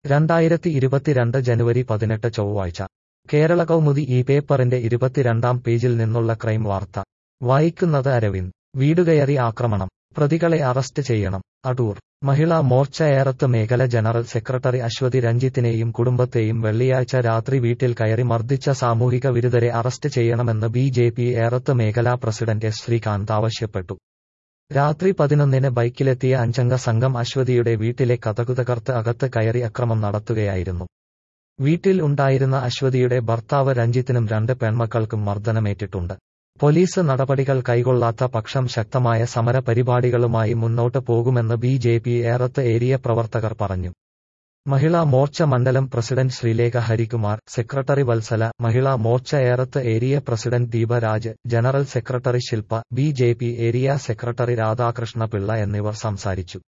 രണ്ടായിരത്തി ഇരുപത്തിരണ്ട് ജനുവരി പതിനെട്ട് ചൊവ്വാഴ്ച കേരള കൗമുദി ഈ പേപ്പറിന്റെ ഇരുപത്തിരണ്ടാം പേജിൽ നിന്നുള്ള ക്രൈം വാർത്ത വായിക്കുന്നത് അരവിന്ദ് വീടുകയറി ആക്രമണം പ്രതികളെ അറസ്റ്റ് ചെയ്യണം അടൂർ മഹിളാ മോർച്ച ഏറത്ത് മേഖല ജനറൽ സെക്രട്ടറി അശ്വതി രഞ്ജിത്തിനെയും കുടുംബത്തെയും വെള്ളിയാഴ്ച രാത്രി വീട്ടിൽ കയറി മർദ്ദിച്ച സാമൂഹിക വിരുദ്ധരെ അറസ്റ്റ് ചെയ്യണമെന്ന് ബി ജെ പി ഏറത്ത് മേഖലാ പ്രസിഡന്റ് എസ് ശ്രീകാന്ത് ആവശ്യപ്പെട്ടു രാത്രി പതിനൊന്നിന് ബൈക്കിലെത്തിയ അഞ്ചംഗ സംഘം അശ്വതിയുടെ വീട്ടിലെ കഥകു തകർത്ത് അകത്ത് കയറി അക്രമം നടത്തുകയായിരുന്നു വീട്ടിൽ ഉണ്ടായിരുന്ന അശ്വതിയുടെ ഭർത്താവ് രഞ്ജിത്തിനും രണ്ട് പെൺമക്കൾക്കും മർദ്ദനമേറ്റിട്ടുണ്ട് പോലീസ് നടപടികൾ കൈകൊള്ളാത്ത പക്ഷം ശക്തമായ സമര പരിപാടികളുമായി മുന്നോട്ട് പോകുമെന്ന് B J P Erath area പ്രവർത്തകർ പറഞ്ഞു മഹിളാ മോർച്ച മണ്ഡലം president Sreelekha Harikumar secretary Vatsala Mahila Morcha Erath area president Deepraj general secretary Shilpa B J P area secretary Radhakrishna Pillai എന്നിവർ സംസാരിച്ചു